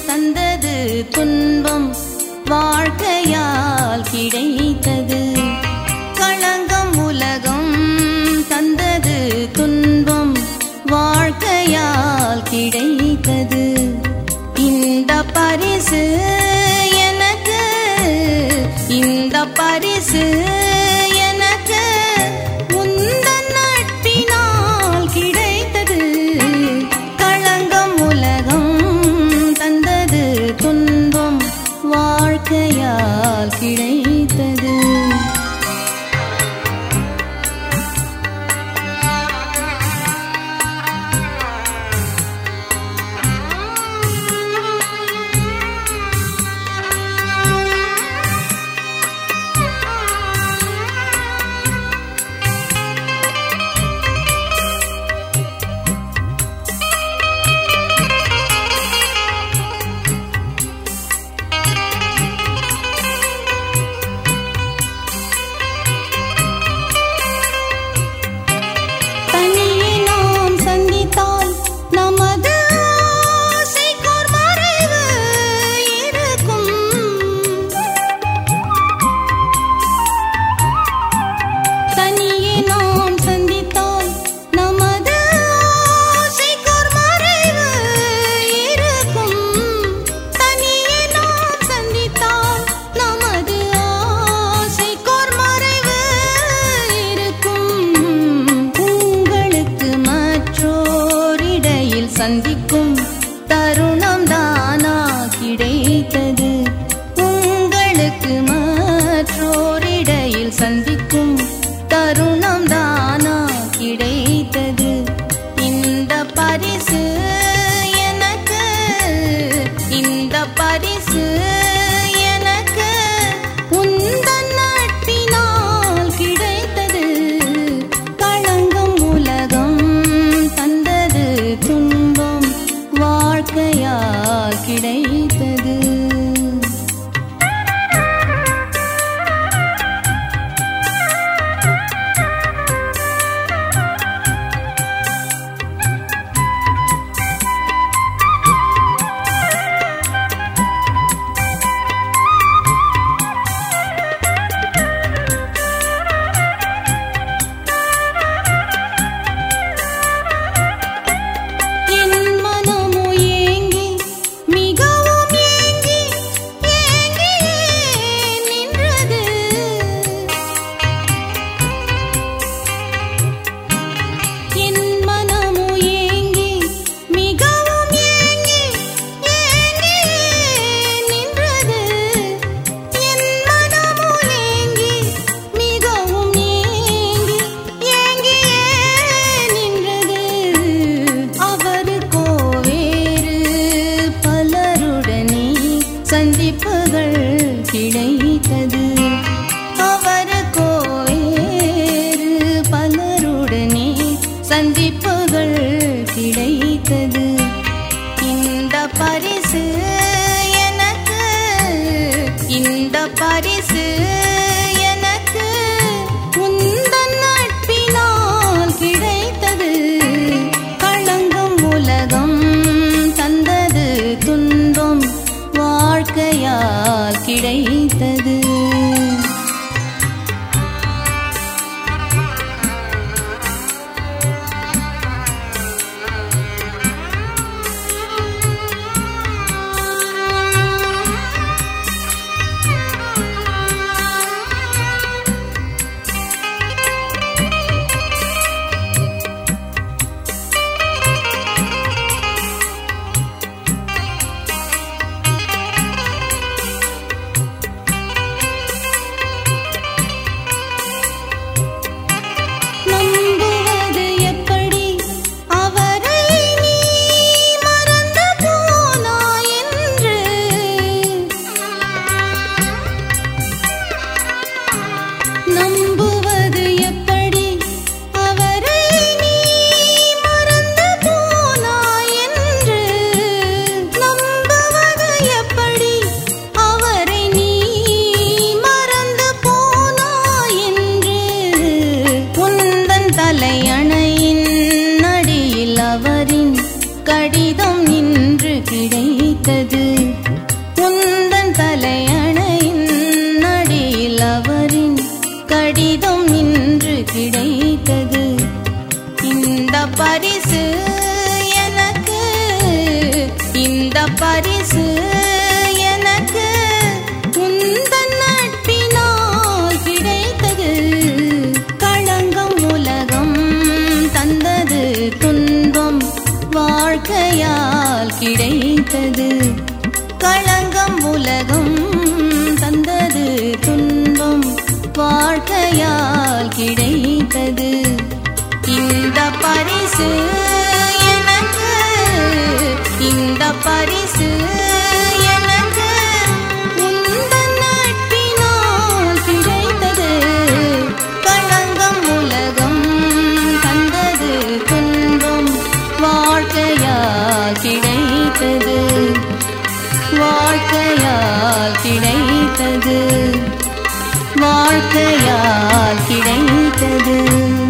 தந்தது துன்பம் வாழ்க்கையால் கிடைத்தது களங்கம் உலகம் தந்தது துன்பம் வாழ்க்கையால் கிடைத்தது இந்த பரிசு எனக்கு இந்த பரிசு எனக்கு உந்தன் நட்பினால் கிடைத்தது களங்கம் உலகம் தந்தது துன்பம் வாழ்க்கையால் கிடைத்தது தனியே நாம் சந்தித்தால் நமது ஆசைக்கோர் மறைவு இருக்கும் தனியே நாம் சந்தித்தால் நமது ஆசைக்கோர் மறைவு இருக்கும் தனியே நாம் சந்தித்தால் நமது ஆசைக்கோர் மறைவு இருக்கும் உங்களுக்கு மற்றோரிடையில் சந்திக்கும் தருணம் தானா கிடைத்தது உங்களுக்கு மற்றோரிடையில் சந்திக்கும் தருணம் தானா கிடைத்தது இந்த பரிசு எனக்கு இந்த பரிசு எனக்கு உந்தன் நட்பினால் கிடைத்தது களங்கம் உலகம் தந்தது துன்பம் வாழ்க்கையால் கிடைத்தது என் மனமோ ஏங்கி மிகவும் ஏங்கி ஏங்கியே நின்றது என் மனமோ ஏங்கி மிகவும் ஏங்கி ஏங்கியே நின்றது என் மனமோ ஏங்கி மிகவும் ஏங்கி ஏங்கியே நின்றது அவருக்கோ வேறு பலருடனே சந்திப்புகள் கிடைத்தது அவருக்கோ வேறு பலருடனே சந்திப்புகள் கிடைத்தது இந்த பரிசு எனக்கு இந்த பரிசு எனக்கு உந்தன் நட்பினால் கிடைத்தது களங்கம் உலகம் தந்தது துன்பம் வாழ்க்கையால் கிடைத்தது பரிசு எனக்கு இந்த பரிசு எனக்கு உந்தன் நட்பினால் கிடைத்தது களங்கம் உலகம் தந்தது துன்பம் வாழ்க்கையால் கிடைத்தது களங்கம் உலகம் தந்தது துன்பம் வாழ்க்கையால் கிடைத்தது இந்த பரிசு எனக்கு இந்த பரிசு எனக்கு உந்தன் நட்பினால் கிடைத்தது களங்கம் உலகம் தந்தது துன்பம் வாழ்க்கையால் கிடைத்தது வாழ்க்கையால் கிடைத்தது வாழ்க்கையால் கிடைத்தது